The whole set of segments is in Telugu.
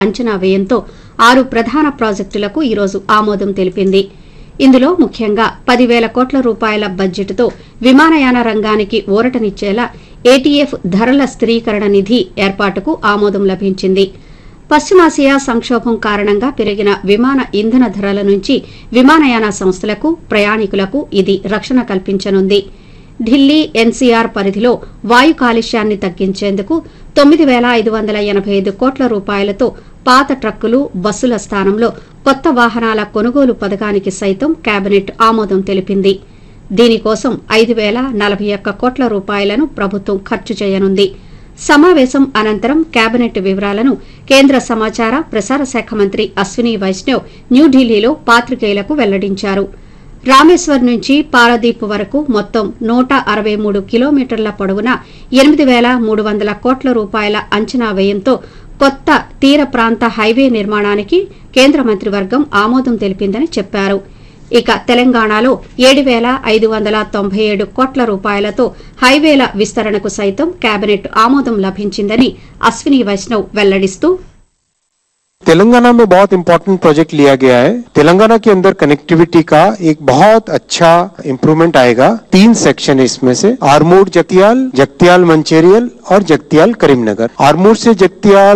అంచనా వ్యయంతో ఆరు ప్రధాన ప్రాజెక్టులకు ఈరోజు ఆమోదం తెలిపింది ఇందులో ముఖ్యంగా పదివేల కోట్ల రూపాయల బడ్జెట్తో విమానయాన రంగానికి ఊరటనిచ్చేలా ఏటీఎఫ్ ధరల స్థిరీకరణ నిధి ఏర్పాటుకు ఆమోదం లభించింది పశ్చిమాసియా సంక్షోభం కారణంగా పెరిగిన విమాన ఇంధన ధరల నుంచి విమానయాన సంస్థలకు ప్రయాణికులకు ఇది రక్షణ కల్పించనుంది ఢిల్లీ ఎన్సీఆర్ పరిధిలో వాయు కాలుష్యాన్ని తగ్గించేందుకు తొమ్మిది వేల ఐదు వందల ఎనభై ఐదు కోట్ల రూపాయలతో పాత ట్రక్కులు బస్సుల స్థానంలో కొత్త వాహనాల కొనుగోలు పథకానికి సైతం కేబినెట్ ఆమోదం తెలిపింది దీనికోసం ఐదు వేల నలభై ఒక్క కోట్ల రూపాయలను ప్రభుత్వం ఖర్చు చేయనుంది సమావేశం అనంతరం కేబినెట్ వివరాలను కేంద్ర సమాచార ప్రసార శాఖ మంత్రి అశ్విని వైష్ణవ్ న్యూఢిల్లీలో పాత్రికేయులకు వెల్లడించారు రామేశ్వర్ నుంచి పారదీప్ వరకు మొత్తం నూట అరవై మూడు కిలోమీటర్ల పొడవున ఎనిమిది వేల మూడు వందల కోట్ల రూపాయల అంచనా వ్యయంతో కొత్త తీర ప్రాంత హైవే నిర్మాణానికి కేంద్ర మంత్రివర్గం ఆమోదం తెలిపిందని చెప్పారు ఇక తెలంగాణలో ఏడు వేల ఐదు వందల తొంభై ఏడు కోట్ల రూపాయలతో హైవేల విస్తరణకు సైతం కేబినెట్ ఆమోదం లభించిందని అశ్విని వైష్ణవ్ వెల్లడిస్తూ तेलंगाना में बहुत इंपॉर्टेंट प्रोजेक्ट लिया गया है तेलंगाना के अंदर कनेक्टिविटी का एक बहुत अच्छा इम्प्रूवमेंट आएगा तीन सेक्शन है इसमें से आरमूर जगतियाल जगतियाल मंचेरियल और जगतियाल करीमनगर आरमूर से जगतियाल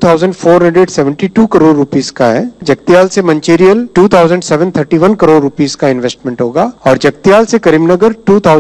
2472 करोड़ रुपीस का है जगतियाल से मंचेरियल 2731 करोड़ रुपीस का इन्वेस्टमेंट होगा और जगतियाल से करीमनगर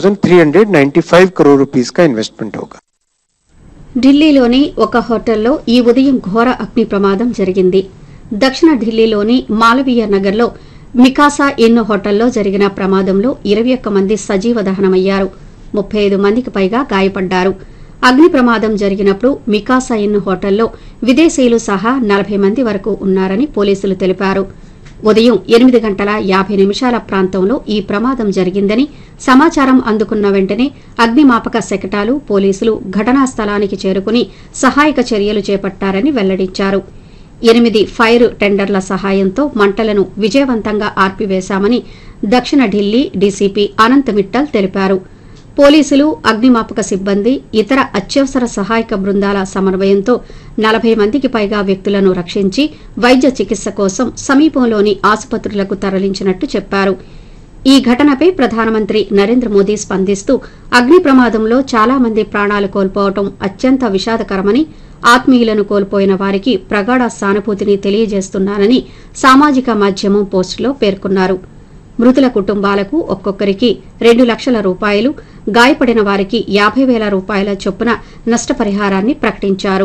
2395 करोड़ रुपीस का इन्वेस्टमेंट होगा ఢిల్లీలోని ఒక హోటల్లో ఈ ఉదయం ఘోర అగ్ని ప్రమాదం జరిగింది దక్షిణ ఢిల్లీలోని మాలవీయ నగర్లో మికాసా ఇన్ హోటల్లో జరిగిన ప్రమాదంలో ఇరవై ఒక్క మంది సజీవ దహనమయ్యారు ముప్పై ఐదు మందికి పైగా గాయపడ్డారు అగ్ని ప్రమాదం జరిగినప్పుడు మికాసా ఇన్ హోటల్లో విదేశీయులు సహా నలభై మంది వరకు ఉన్నారని పోలీసులు తెలిపారు ఉదయం ఎనిమిది గంటల యాభై నిమిషాల ప్రాంతంలో ఈ ప్రమాదం జరిగిందని సమాచారం అందుకున్న వెంటనే అగ్నిమాపక శకటాలు పోలీసులు ఘటనా స్థలానికి చేరుకుని సహాయక చర్యలు చేపట్టారని వెల్లడించారు ఎనిమిది ఫైర్ టెండర్ల సహాయంతో మంటలను విజయవంతంగా ఆర్పివేశామని దక్షిణ ఢిల్లీ డీసీపీ అనంత్ మిట్టల్ తెలిపారు పోలీసులు అగ్నిమాపక సిబ్బంది ఇతర అత్యవసర సహాయక బృందాల సమన్వయంతో నలభై మందికి పైగా వ్యక్తులను రక్షించి వైద్య చికిత్స కోసం సమీపంలోని ఆసుపత్రులకు తరలించినట్టు చెప్పారు ఈ ఘటనపై ప్రధానమంత్రి నరేంద్ర మోదీ స్పందిస్తూ అగ్ని ప్రమాదంలో చాలా మంది ప్రాణాలు కోల్పోవటం అత్యంత విషాదకరమని ఆత్మీయులను కోల్పోయిన వారికి ప్రగాఢ సానుభూతిని తెలియజేస్తున్నానని సామాజిక మాధ్యమం పోస్టులో పేర్కొన్నారు మృతుల కుటుంబాలకు ఒక్కొక్కరికి రెండు లక్షల రూపాయలు గాయపడిన వారికి యాభై వేల రూపాయల చొప్పున నష్టపరిహారాన్ని ప్రకటించారు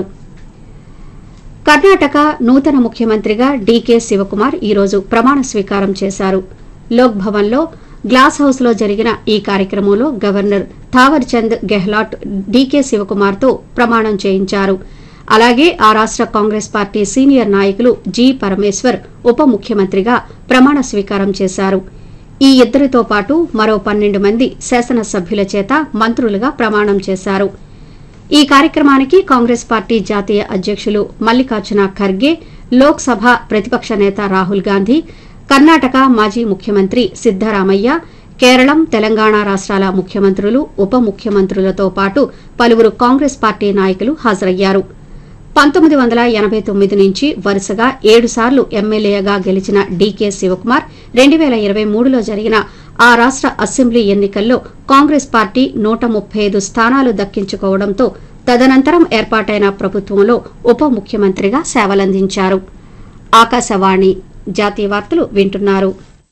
కర్ణాటక నూతన ముఖ్యమంత్రిగా డీకే శివకుమార్ ఈరోజు ప్రమాణ స్వీకారం చేశారు లోక్ భవన్లో గ్లాస్ హౌస్లో జరిగిన ఈ కార్యక్రమంలో గవర్నర్ థావర్ చంద్ గెహ్లాట్ డీకే శివకుమార్తో ప్రమాణం చేయించారు అలాగే ఆ రాష్ట కాంగ్రెస్ పార్టీ సీనియర్ నాయకులు జి పరమేశ్వర్ ఉప ముఖ్యమంత్రిగా ప్రమాణ స్వీకారం చేశారు ఈ ఇద్దరితో పాటు మరో పన్నెండు మంది శాసనసభ్యుల చేత మంత్రులుగా ప్రమాణం చేశారు ఈ కార్యక్రమానికి కాంగ్రెస్ పార్టీ జాతీయ అధ్యక్షులు మల్లికార్జున ఖర్గే లోక్సభ ప్రతిపక్ష నేత రాహుల్ గాంధీ కర్ణాటక మాజీ ముఖ్యమంత్రి సిద్దరామయ్య కేరళం తెలంగాణ రాష్ట్రాల ముఖ్యమంత్రులు ఉప ముఖ్యమంత్రులతో పాటు పలువురు కాంగ్రెస్ పార్టీ నాయకులు హాజరయ్యారు పంతొమ్మిది వందల ఎనభై తొమ్మిది నుంచి వరుసగా ఏడుసార్లు ఎమ్మెల్యేగా గెలిచిన డీకే శివకుమార్ రెండు వేల ఇరవై మూడులో జరిగిన ఆ రాష్ట అసెంబ్లీ ఎన్నికల్లో కాంగ్రెస్ పార్టీ నూట ముప్పై ఐదు స్థానాలు దక్కించుకోవడంతో తదనంతరం ఏర్పాటైన ప్రభుత్వంలో ఉప ముఖ్యమంత్రిగా సేవలందించారు ఆకాశవాణి జాతీయ వార్తలు వింటున్నారు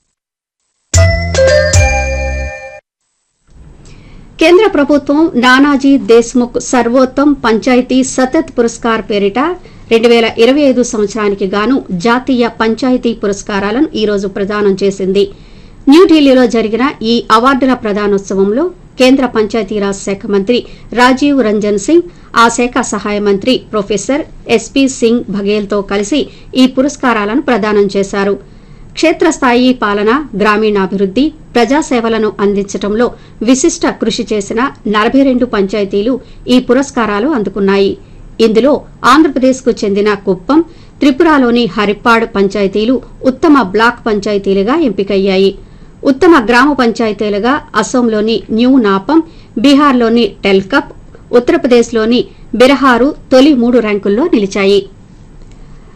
కేంద్ర ప్రభుత్వం నానాజీ దేశ్ముఖ్ సర్వోత్తమ్ పంచాయతీ సతత్ పురస్కార్ పేరిట రెండు వేల ఇరవై ఐదు సంవత్సరానికి గాను జాతీయ పంచాయతీ పురస్కారాలను ఈ రోజు ప్రదానం చేసింది న్యూఢిల్లీలో జరిగిన ఈ అవార్డుల ప్రదానోత్సవంలో కేంద్ర పంచాయతీరాజ్ శాఖ మంత్రి రాజీవ్ రంజన్ సింగ్ ఆ శాఖ సహాయ మంత్రి ప్రొఫెసర్ ఎస్పీ సింగ్ బఘేల్తో కలిసి ఈ పురస్కారాలను ప్రదానం చేశారు క్షేత్రస్థాయి పాలన గ్రామీణాభివృద్ది ప్రజాసేవలను అందించడంలో విశిష్ట కృషి చేసిన నలభై రెండు పంచాయతీలు ఈ పురస్కారాలు అందుకున్నాయి ఇందులో ఆంధ్రప్రదేశ్కు చెందిన కుప్పం త్రిపురలోని హరిప్పాడ్ పంచాయతీలు ఉత్తమ బ్లాక్ పంచాయతీలుగా ఎంపికయ్యాయి ఉత్తమ గ్రామ పంచాయతీలుగా అసోంలోని న్యూ నాపం బీహార్లోని టెల్కప్ ఉత్తరప్రదేశ్లోని బిరహారు తొలి మూడు ర్యాంకుల్లో నిలిచాయి